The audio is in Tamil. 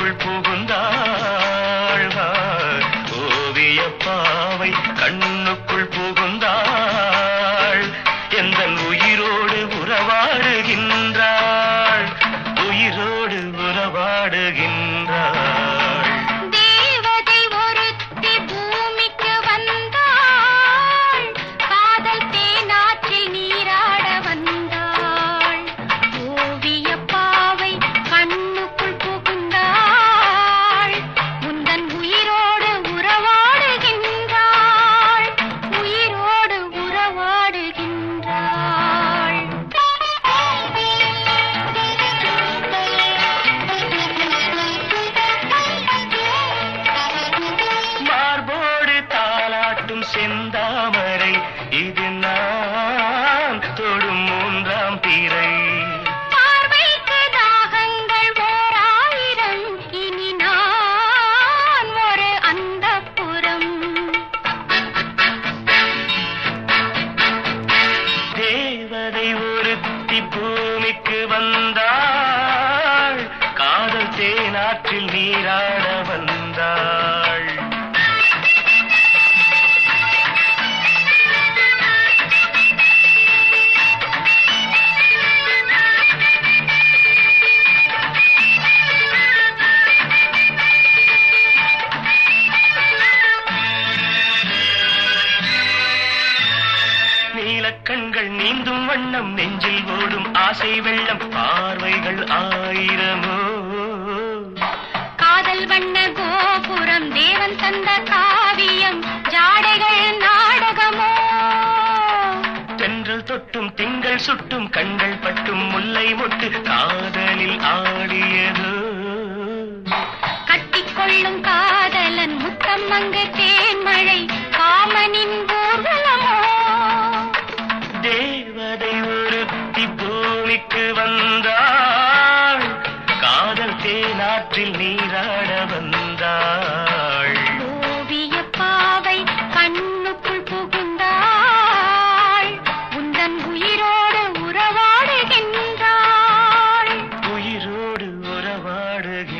கண்ணுக்குள் புகுந்தாள் ஓவிய பாவை கண்ணுக்குள் புகுந்தாள் எந்த உயிரோடு உறவாடுகின்றாள் உயிரோடு உறவாடுகின்றாள் தேவதை ஒருத்தி பூமிக்கு வந்தாள் காதல் தேனாற்றில் நீராட வந்தாள் ஓவிய பாவை கண்ணுக்குள் புகுந்தாள் முந்தன் உயிரோடு உறவாடுகின்றாள் உயிரோடு உறவாடுகின்றாள் மார்போடு தாளாட்டும் செந்தாமரை இது நான் தொடும் மூன்றாம் பிறை பார்வைக்கு தாகங்கள் ஓராயிரம் இனி நான் ஒரு அந்தப்புறம் தேவதை ஒருத்தி பூமிக்கு வந்தாள் காதல் தேனாற்றில் நீராட வந்தாள் நீலக்கண்கள் நீந்தும் வண்ணம் நெஞ்சில் ஓடும் ஆசை வெள்ளம் பார்வைகள் ஆயிரமோ காதல் வண்ண கோபுரம் தேவன் தந்த காவியம் ஜாடைகள் நாடகமோ தென்றல் தொட்டும் திங்கள் சுட்டும் கண்கள் பட்டும் முல்லை மொட்டு காதலில் ஆடியதோ கட்டிக்கொள்ளும் காதலன் முத்தம் அங்கு தேன்மழை காமனின் ஊர்வலமோ தேவதை ஒருத்தி பூமிக்கு வந்தாள் காதல் தேனாற்றில் நீராட வந்தாள் ஓவிய பாவை கண்ணுக்குள் புகுந்தாள் உந்தன் உயிரோடு உறவாடுகின்றாள் உயிரோடு உறவாடுகின்றாள்